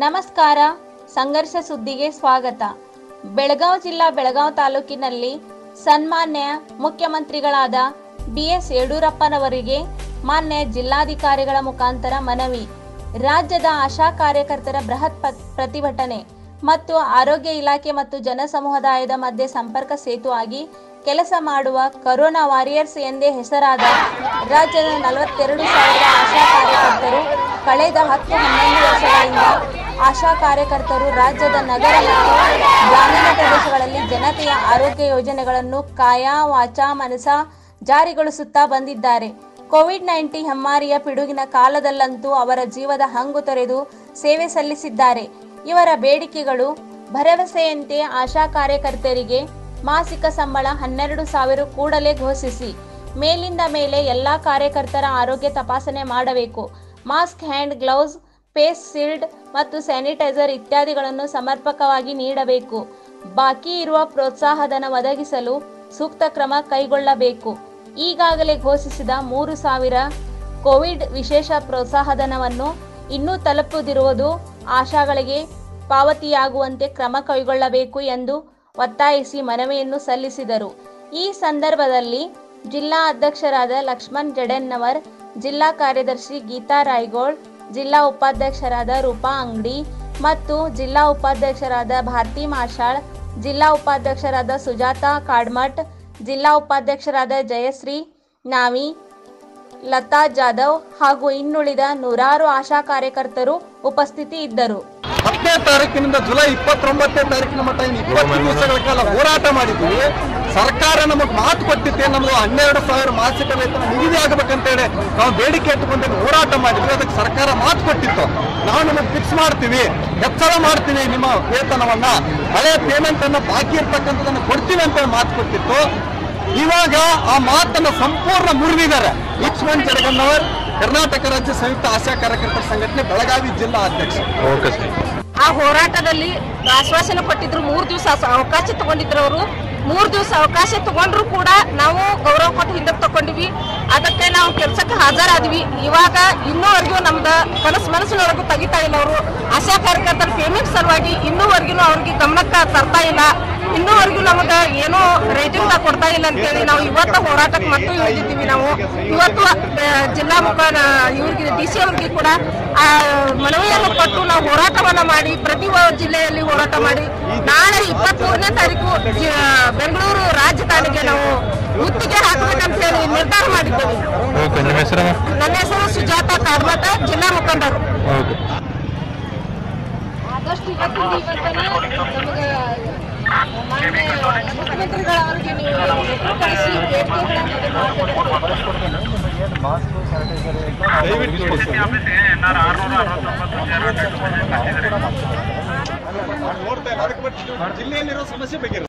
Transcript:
ನಮಸ್ಕಾರ ಸಂಘರ್ಷ ಸುದ್ದಿಗೆ ಸ್ವಾಗತ ಬೆಳಗಾವಿ ಜಿಲ್ಲಾ ಬೆಳಗಾವಿ ತಾಲೂಕಿನಲ್ಲಿ ಸನ್ಮಾನ್ಯ ಮುಖ್ಯಮಂತ್ರಿಗಳಾದ ಬಿ ಎಸ್ ಯಡಿಯೂರಪ್ಪನವರಿಗೆ ಮಾನ್ಯ ಜಿಲ್ಲಾಧಿಕಾರಿಗಳ ಮುಖಾಂತರ ಮನವಿ ರಾಜ್ಯದ ಆಶಾ ಕಾರ್ಯಕರ್ತರ ಬೃಹತ್ ಪ- ಪ್ರತಿಭಟನೆ ಮತ್ತು ಆರೋಗ್ಯ ಇಲಾಖೆ ಮತ್ತು ಜನಸಮುದಾಯದ ಮಧ್ಯೆ ಸಂಪರ್ಕ ಸೇತು ಆಗಿ ಕೆಲಸ ಮಾಡುವ ಕರೋನಾ ವಾರಿಯರ್ಸ್ ಎಂದೇ ಹೆಸರಾದ ರಾಜ್ಯದ ನಲವತ್ತೆರಡು ಸಾವಿರ ಆಶಾ ಕಾರ್ಯಕರ್ತರು ಕಳೆದ ಹತ್ತು ಹನ್ನೊಂದು ವರ್ಷಗಳಿಂದ ಆಶಾ ಕಾರ್ಯಕರ್ತರು ರಾಜ್ಯದ ನಗರ ಮತ್ತು ಗ್ರಾಮೀಣ ಪ್ರದೇಶಗಳಲ್ಲಿ ಜನತೆಯ ಆರೋಗ್ಯ ಯೋಜನೆಗಳನ್ನು ಕಾಯ ವಾಚ ಮನಸ ಜಾರಿಗೊಳಿಸುತ್ತಾ ಬಂದಿದ್ದಾರೆ ಕೋವಿಡ್ ನೈನ್ಟೀನ್ ಹೆಮ್ಮಾರಿಯ ಪಿಡುಗಿನ ಕಾಲದಲ್ಲಂತೂ ಅವರ ಜೀವದ ಹಂಗು ತೊರೆದು ಸೇವೆ ಸಲ್ಲಿಸಿದ್ದಾರೆ ಇವರ ಬೇಡಿಕೆಗಳು ಭರವಸೆಯಂತೆ ಆಶಾ ಕಾರ್ಯಕರ್ತರಿಗೆ ಮಾಸಿಕ ಸಂಬಳ ಹನ್ನೆರಡು ಸಾವಿರ ಕೂಡಲೇ ಘೋಷಿಸಿ ಮೇಲಿಂದ ಮೇಲೆ ಎಲ್ಲ ಕಾರ್ಯಕರ್ತರ ಆರೋಗ್ಯ ತಪಾಸಣೆ ಮಾಡಬೇಕು mask hand gloves face shield ಮತ್ತು ಸ್ಯಾನಿಟೈಸರ್ ಇತ್ಯಾದಿಗಳನ್ನು ಸಮರ್ಪಕವಾಗಿ ನೀಡಬೇಕು ಬಾಕಿ ಇರುವ ಪ್ರೋತ್ಸಾಹಧನ ಒದಗಿಸಲು ಸೂಕ್ತ ಕ್ರಮ ಕೈಗೊಳ್ಳಬೇಕು ಈಗಾಗಲೇ ಘೋಷಿಸಿದ ಮೂರು ಸಾವಿರ ಕೋವಿಡ್ ವಿಶೇಷ ಪ್ರೋತ್ಸಾಹಧನವನ್ನು ಇನ್ನೂ ತಲುಪದಿರುವುದು ಆಶಾಗಳಿಗೆ ಪಾವತಿಯಾಗುವಂತೆ ಕ್ರಮ ಕೈಗೊಳ್ಳಬೇಕು ಎಂದು ಒತ್ತಾಯಿಸಿ ಮನವಿಯನ್ನು ಸಲ್ಲಿಸಿದರು ಈ ಸಂದರ್ಭದಲ್ಲಿ ಜಿಲ್ಲಾ ಅಧ್ಯಕ್ಷರಾದ ಲಕ್ಷ್ಮಣ್ ಜಡೆನ್ನವರ್ ಜಿಲ್ಲಾ ಕಾರ್ಯದರ್ಶಿ ಗೀತಾ ರಾಯ್ಗೋಳ್ ಜಿಲ್ಲಾ ಉಪಾಧ್ಯಕ್ಷರಾದ ರೂಪಾ ಅಂಗಡಿ ಮತ್ತು ಜಿಲ್ಲಾ ಉಪಾಧ್ಯಕ್ಷರಾದ ಭಾರತಿ ಮಾಷಾಳ್ ಜಿಲ್ಲಾ ಉಪಾಧ್ಯಕ್ಷರಾದ ಸುಜಾತಾ ಕಾಡ್ಮಠ್ ಜಿಲ್ಲಾ ಉಪಾಧ್ಯಕ್ಷರಾದ ಜಯಶ್ರೀ ನಾವಿ ಲತಾ ಜಾಧವ್ ಹಾಗೂ ಇನ್ನುಳಿದ ನೂರಾರು ಆಶಾ ಕಾರ್ಯಕರ್ತರು ಉಪಸ್ಥಿತಿ ಇದ್ದರು ಹತ್ತನೇ ತಾರೀಕಿನಿಂದ ಜುಲೈ ಇಪ್ಪತ್ತೊಂಬತ್ತನೇ ತಾರೀಕಿನ ಮಟ್ಟ ಇನ್ನು ಇಪ್ಪತ್ತು ದಿವಸಗಳ ಕಾಲ ಹೋರಾಟ ಮಾಡಿದ್ವಿ ಸರ್ಕಾರ ನಮಗೆ ಮಾತು ಕೊಟ್ಟಿತ್ತೆ ನಮ್ಗೆ ಹನ್ನೆರಡು ಸಾವಿರ ಮಾಸಿಕ ವೇತನ ನಿಗದಿ ಆಗಬೇಕಂತೇಳಿ ನಾವು ಬೇಡಿಕೆ ಇಟ್ಟುಕೊಂಡು ಹೋರಾಟ ಮಾಡಿದ್ವಿ ಅದಕ್ಕೆ ಸರ್ಕಾರ ಮಾತು ಕೊಟ್ಟಿತ್ತು ನಾವು ನಿಮಗೆ ಫಿಕ್ಸ್ ಮಾಡ್ತೀವಿ ಹೆಚ್ಚಳ ಮಾಡ್ತೀವಿ ನಿಮ್ಮ ವೇತನವನ್ನ ಹಳೆ ಪೇಮೆಂಟ್ ಅನ್ನ ಬಾಕಿ ಇರ್ತಕ್ಕಂಥದನ್ನ ಕೊಡ್ತೀವಿ ಅಂತ ಮಾತು ಕೊಟ್ಟಿತ್ತು ಇವಾಗ ಆ ಮಾತನ್ನ ಸಂಪೂರ್ಣ ಮುರಿದಿದ್ದಾರೆ ಲಕ್ಷ್ಮಣ್ ಜಡಗನ್ನವರ್ ಕರ್ನಾಟಕ ರಾಜ್ಯ ಸಂಯುಕ್ತ ಆಶಾ ಕಾರ್ಯಕರ್ತರ ಸಂಘಟನೆ ಬೆಳಗಾವಿ ಜಿಲ್ಲಾ ಅಧ್ಯಕ್ಷ ಓಕೆ ಸರ್ ಆ ಹೋರಾಟದಲ್ಲಿ ಆಶ್ವಾಸನೆ ಕೊಟ್ಟಿದ್ರು ಮೂರು ದಿವಸ ಅವಕಾಶ ತಗೊಂಡಿದ್ರು ಅವರು ಮೂರು ದಿವಸ ಅವಕಾಶ ತಗೊಂಡ್ರು ಕೂಡ ನಾವು ಗೌರವ ಕೊಟ್ಟು ಹಿಂದಕ್ಕೆ ತಗೊಂಡಿವಿ ಅದಕ್ಕೆ ನಾವು ಕೆಲ್ಸಕ್ಕೆ ಹಾಜರಾದ್ವಿ ಇವಾಗ ಇನ್ನೂವರೆಗೂ ನಮ್ದು ಕನಸು ಮನಸ್ಸಿನೊಳಗೂ ತೆಗಿತಾ ಇಲ್ಲ ಅವರು ಆಶಾ ಕಾರ್ಯಕರ್ತರ ಪೇಮೆಂಟ್ ಸಲುವಾಗಿ ಇನ್ನೂವರೆಗೂ ಅವ್ರಿಗೆ ಗಮನಕ್ಕೆ ತರ್ತಾ ಇಲ್ಲ ಇನ್ನೂವರೆಗೂ ನಮಗೆ ಏನೋ ರೇಟಿಂಗ್ ಕೊಡ್ತಾ ಇಲ್ಲ ಅಂತೇಳಿ ನಾವು ಇವತ್ತು ಹೋರಾಟಕ್ಕೆ ಮತ್ತು ಇಳಿದಿದ್ದೀವಿ ನಾವು ಇವತ್ತು ಆ, ಜಿಲ್ಲಾ ಮುಖ ಇವ್ರಿಗೆ ಡಿ ಸಿ ಅವ್ರಿಗೆ ಕೂಡ ಆ, ಮನವಿಯನ್ನು ಕೊಟ್ಟು ನಾವು ಹೋರಾಟವನ್ನ ಮಾಡಿ ಪ್ರತಿ ವ- ಜಿಲ್ಲೆಯಲ್ಲಿ ಹೋರಾಟ ಮಾಡಿ ನಾಳೆ ಇಪ್ಪತ್ತ್ ಮೂರನೇ ತಾರೀಕು ಜಿ- ಬೆಂಗಳೂರು ರಾಜಧಾನಿಗೆ ನಾವು ಮುತ್ತಿಗೆ ಹಾಕಬೇಕಂತ ಹೇಳಿ ನಿರ್ಧಾರ ಮಾಡಿದ್ದೇವೆ ಓಕೆ ನಿಮ್ಮ ಹೆಸರು ನನ್ನ ಹೆಸರು ಸುಜಾತ ಕಾಡ್ಮಠ ಜಿಲ್ಲಾ ಮುಖಂಡರು ಓಕೆ ಆದಷ್ಟು ಇವತ್ತಿಂದ ಇವತ್ತನೇ ನಮಗೆ ಮಾನ್ಯ ಮುಖ್ಯಮಂತ್ರಿಗಳವರಿಗೆ ನೀವು ಲೆಟರ್ ಕಳಿಸಿ ಬೇಡಿಕೆಗಳನ್ನು ಇದು ಮಾಡಬೇಕು ನೋಡ್ತಾ ಇಲ್ಲ ಅದಕ್ಕೆ ಜಿಲ್ಲೆಯಲ್ಲಿರೋ ಸಮಸ್ಯೆ ಬಗ್ಗೆ